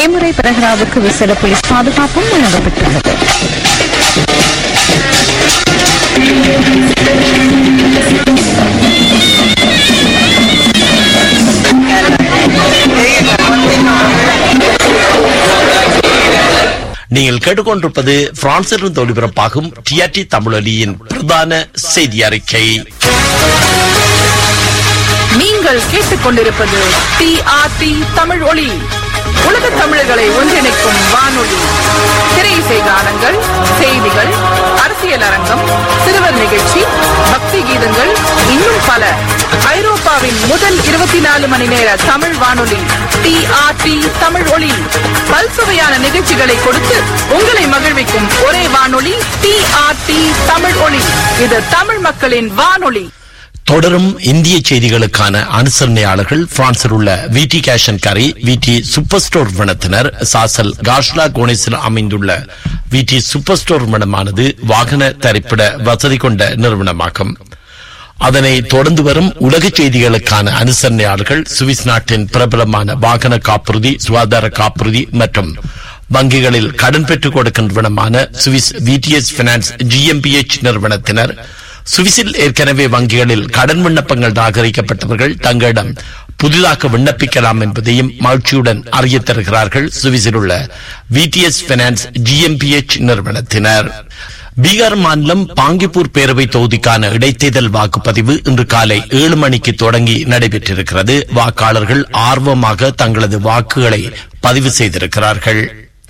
இம்முறை பிரகராவுக்கு விசேட போலீஸ் பாதுகாப்பும் வழங்கப்பட்டுள்ளது நீங்கள் கேட்டுக்கொண்டிருப்பது பிரான்சிலிருந்து ஒலிபரப்பாகும் டிஆர்டி தமிழொலியின் பிரதான செய்தி அறிக்கை நீங்கள் கேட்டுக்கொண்டிருப்பது டிஆர்டி தமிழ் ஒளி உலக தமிழர்களை ஒன்றிணைக்கும் வானொலி திரையிசை கானங்கள் செய்திகள் அரசியல் அரங்கம் சிறுவர் நிகழ்ச்சி பக்தி கீதங்கள் இன்னும் பல ஐரோப்பாவின் முதல் இருபத்தி நாலு மணி நேர தமிழ் வானொலி டிஆர்டி தமிழ் ஒளி பல்சுவையான நிகழ்ச்சிகளை கொடுத்து உங்களை மகிழ்விக்கும் ஒரே வானொலி டிஆர்டி தமிழ் ஒளி இது தமிழ் மக்களின் வானொலி தொடரும் இந்திய செய்திகளுக்கான அனுசரணையாளர்கள் பிரான்சில் உள்ள விடி கேஷன் கரி விடி சூப்பர் ஸ்டோர் நிறுவனத்தினர் சாசல் காஷ்லா கோணேசில் அமைந்துள்ள விடி சூப்பர் ஸ்டோர் நிறுவனமானது வாகன தரிப்பிட வசதி கொண்ட நிறுவனமாகும் அதனை தொடர்ந்து வரும் உலக செய்திகளுக்கான அனுசரணையாளர்கள் சுவிஸ் நாட்டின் பிரபலமான வாகன காப்புறுதி சுகாதார காப்புறுதி மற்றும் வங்கிகளில் கடன் பெற்றுக் கொடுக்கின்ற நிறுவனமான சுவிஸ் விடிஎஸ் பினான்ஸ் ஜிஎம்பிஎச் நிறுவனத்தினர் சுவிஸில் ஏற்கனவே வங்கிகளில் கடன் விண்ணப்பங்கள் நிராகரிக்கப்பட்டவர்கள் தங்களிடம் புதிதாக விண்ணப்பிக்கலாம் என்பதையும் மகிழ்ச்சியுடன் அறியத் தருகிறார்கள் சுவிஸில் உள்ள விடிஎஸ் பினான்ஸ் ஜிஎம்பிஎச் நிறுவனத்தினர் பீகார் மாநிலம் பாங்கிப்பூர் பேரவை தொகுதிக்கான இடைத்தேர்தல் வாக்குப்பதிவு இன்று காலை ஏழு மணிக்கு தொடங்கி நடைபெற்றிருக்கிறது வாக்காளர்கள் ஆர்வமாக தங்களது வாக்குகளை பதிவு செய்திருக்கிறார்கள்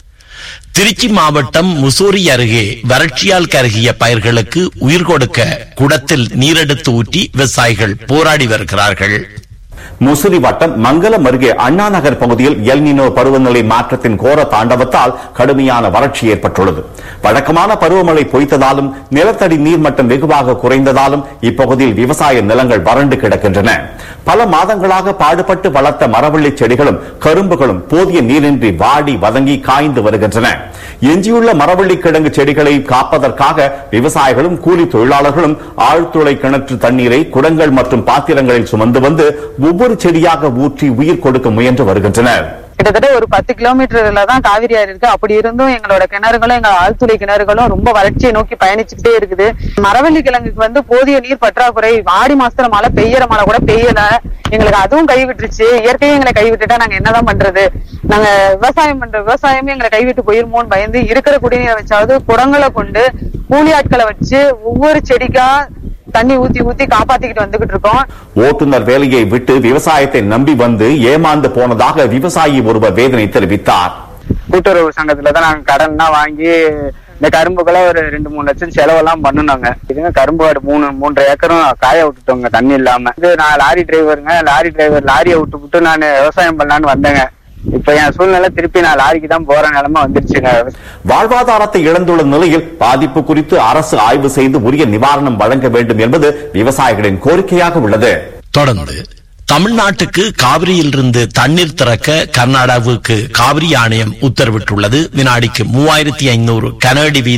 திருச்சி மாவட்டம் முசோரி அருகே வறட்சியால் கருகிய பயிர்களுக்கு உயிர் கொடுக்க குடத்தில் நீரெடுத்து ஊற்றி விவசாயிகள் போராடி வருகிறார்கள் முசிறி வட்டம் மங்கலம் அருகே அண்ணா நகர் பகுதியில் எல்னினோ பருவநிலை மாற்றத்தின் கோர தாண்டவத்தால் கடுமையான வறட்சி ஏற்பட்டுள்ளது வழக்கமான பருவமழை பொய்த்ததாலும் நிலத்தடி நீர்மட்டம் வெகுவாக குறைந்ததாலும் இப்பகுதியில் விவசாய நிலங்கள் வறண்டு கிடக்கின்றன பல மாதங்களாக பாடுபட்டு வளர்த்த மரவள்ளி செடிகளும் கரும்புகளும் போதிய நீரின்றி வாடி வதங்கி காய்ந்து வருகின்றன எஞ்சியுள்ள மரவள்ளி கிழங்கு செடிகளை காப்பதற்காக விவசாயிகளும் கூலி தொழிலாளர்களும் ஆழ்துளை கிணற்று தண்ணீரை குடங்கள் மற்றும் பாத்திரங்களில் சுமந்து வந்து ஒவ்வொரு செடியாக ஊற்றி உயிர் கொடுக்க முயன்று வருகின்றனர் கிட்டத்தட்ட ஒரு பத்து கிலோமீட்டர்ல தான் காவிரி ஆறு இருக்கு அப்படி இருந்தும் எங்களோட கிணறுகளும் எங்க ஆழ்துளை கிணறுகளும் ரொம்ப வறட்சியை நோக்கி பயணிச்சுக்கிட்டே இருக்குது மரவள்ளி கிழங்குக்கு வந்து போதிய நீர் பற்றாக்குறை ஆடி மாசத்துல மழை பெய்யற மழை கூட பெய்யல எங்களுக்கு அதுவும் கைவிட்டுருச்சு இயற்கையும் எங்களை கைவிட்டுட்டா நாங்க என்னதான் பண்றது நாங்க விவசாயம் பண்ற விவசாயமே எங்களை கைவிட்டு போயிருமோன்னு பயந்து இருக்கிற குடிநீரை வச்சாவது குடங்களை கொண்டு கூலி ஆட்களை வச்சு ஒவ்வொரு செடிக்கா தண்ணி ஊத்தி ஊத்தி காப்பாத்திக்கிட்டு வந்துகிட்டு இருக்கோம் ஓட்டுநர் வேலையை விட்டு விவசாயத்தை நம்பி வந்து ஏமாந்து போனதாக விவசாயி ஒருவர் வேதனை தெரிவித்தார் கூட்டுறவு சங்கத்துல தான் நாங்க கடன்லாம் வாங்கி இந்த கரும்புக்கெல்லாம் ஒரு ரெண்டு மூணு லட்சம் செலவெல்லாம் பண்ணுனாங்க இதுங்க கரும்பு ஒரு மூணு மூன்றரை ஏக்கரும் காய விட்டுட்டோங்க தண்ணி இல்லாம இது நான் லாரி டிரைவருங்க லாரி டிரைவர் லாரியை விட்டு விட்டு நான் விவசாயம் பண்ணலான்னு வந்தேங்க இப்ப என் சூழ்நிலை திருப்பி நான் லாரிக்கு தான் போற நிலைமை வந்துருச்சுங்க வாழ்வாதாரத்தை இழந்துள்ள நிலையில் பாதிப்பு குறித்து அரசு ஆய்வு செய்து உரிய நிவாரணம் வழங்க வேண்டும் என்பது விவசாயிகளின் கோரிக்கையாக உள்ளது தொடர்ந்து தமிழ்நாட்டுக்கு காவிரியிலிருந்து தண்ணீர் திறக்க கர்நாடகாவுக்கு காவிரி ஆணையம் உத்தரவிட்டுள்ளது வினாடிக்கு மூவாயிரத்தி ஐநூறு கன அடி வீதம்